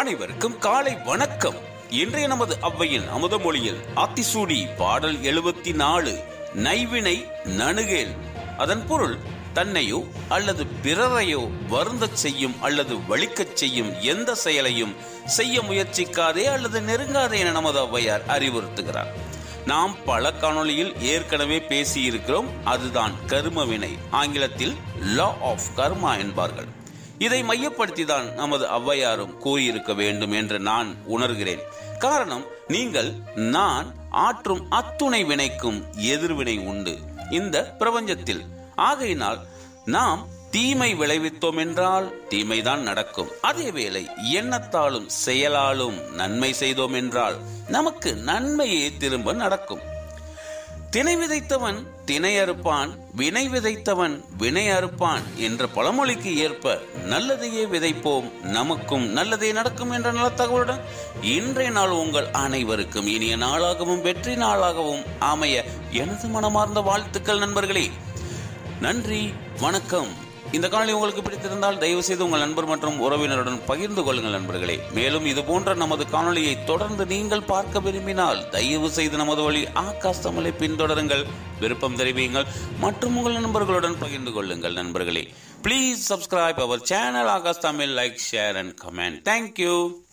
அனைவருக்கும் காலை வணக்கம் இன்றைய நமது அவ்வையின் அமுதமொழியில் ஆத்திசூடி பாடல் எழுபத்தி நாலு நைவினை நணுகேல் அதன் பொருள் தன்னையோ அல்லது பிறரையோ வருந்தச் செய்யும் அல்லது வலிக்கச் செய்யும் எந்த செயலையும் செய்ய முயற்சிக்காதே அல்லது நெருங்காதே என நமது ஔவையார் அறிவுறுத்துகிறார் நாம் பல காணொளியில் ஏற்கனவே பேசியிருக்கிறோம் அதுதான் கரும வினை ஆங்கிலத்தில் லா ஆஃப் கர்மா என்பார்கள் இதை மையப்படுத்திதான் நமது ஔவையாரும் கூறியிருக்க வேண்டும் என்று நான் உணர்கிறேன் காரணம் நீங்கள் நான் ஆற்றும் அத்துணை வினைக்கும் எதிர்வினை உண்டு இந்த பிரபஞ்சத்தில் ஆகையினால் நாம் தீமை விளைவித்தோம் என்றால் தீமைதான் நடக்கும் அதேவேளை எண்ணத்தாலும் செயலாலும் நன்மை செய்தோம் என்றால் நமக்கு நன்மையே திரும்ப நடக்கும் திணை விதைத்தவன் திணை அறுப்பான் வினை விதைத்தவன் வினை அறுப்பான் என்ற பழமொழிக்கு ஏற்ப நல்லதையே விதைப்போம் நமக்கும் நல்லதே நடக்கும் என்ற நல்ல தகவலுடன் இன்றைய நாள் உங்கள் அனைவருக்கும் இனிய நாளாகவும் வெற்றி நாளாகவும் அமைய எனது மனமார்ந்த வாழ்த்துக்கள் நண்பர்களே நன்றி வணக்கம் இந்த காணொளி உங்களுக்கு பிடித்திருந்தால் தயவு செய்து உங்கள் நண்பர் மற்றும் உறவினருடன் பகிர்ந்து கொள்ளுங்கள் நண்பர்களே மேலும் இது போன்ற நமது காணொளியை தொடர்ந்து நீங்கள் பார்க்க விரும்பினால் தயவு செய்து நமது வழி ஆகாஷ் தமிழை பின்தொடருங்கள் விருப்பம் தெரிவியுங்கள் மற்றும் உங்கள் நண்பர்களுடன் பகிர்ந்து கொள்ளுங்கள் நண்பர்களே ப்ளீஸ் சப்ஸ்கிரைப் அவர் channel Aakash Tamil like share and comment thank you